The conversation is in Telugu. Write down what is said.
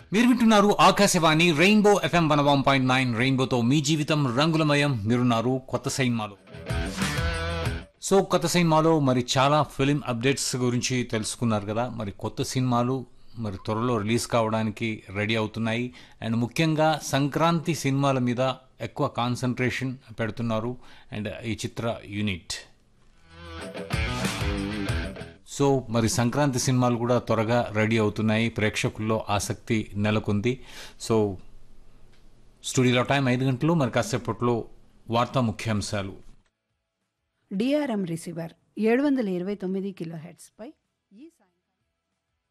మీరు వింటున్నారు Akashvani rainbow FM one one point nine రెయిన్బోతో మీ జీవితం రంగులమయం మీరున్నారు కొత్త సైన్మాలో సో కొత్త సినిమాలో మరి చాలా ఫిలిం అప్డేట్స్ గురించి తెలుసుకున్నారు కదా మరి కొత్త సినిమాలు మరి త్వరలో రిలీజ్ కావడానికి రెడీ అవుతున్నాయి అండ్ ముఖ్యంగా సంక్రాంతి సినిమాల మీద ఎక్కువ కాన్సన్ట్రేషన్ పెడుతున్నారు అండ్ ఈ చిత్ర యూనిట్ సో మరి సంక్రాంతి సినిమాలు కూడా త్వరగా రెడీ అవుతున్నాయి ప్రేక్షకుల్లో ఆసక్తి నెలకొంది సో స్టూడియోలో టైం ఐదు గంటలు మరి కాసేపట్లో వార్తా ముఖ్యాంశాలు డిఆర్ఎం రిసీవర్ ఏడు వందల ఇరవై తొమ్మిది కిలో హెడ్స్పై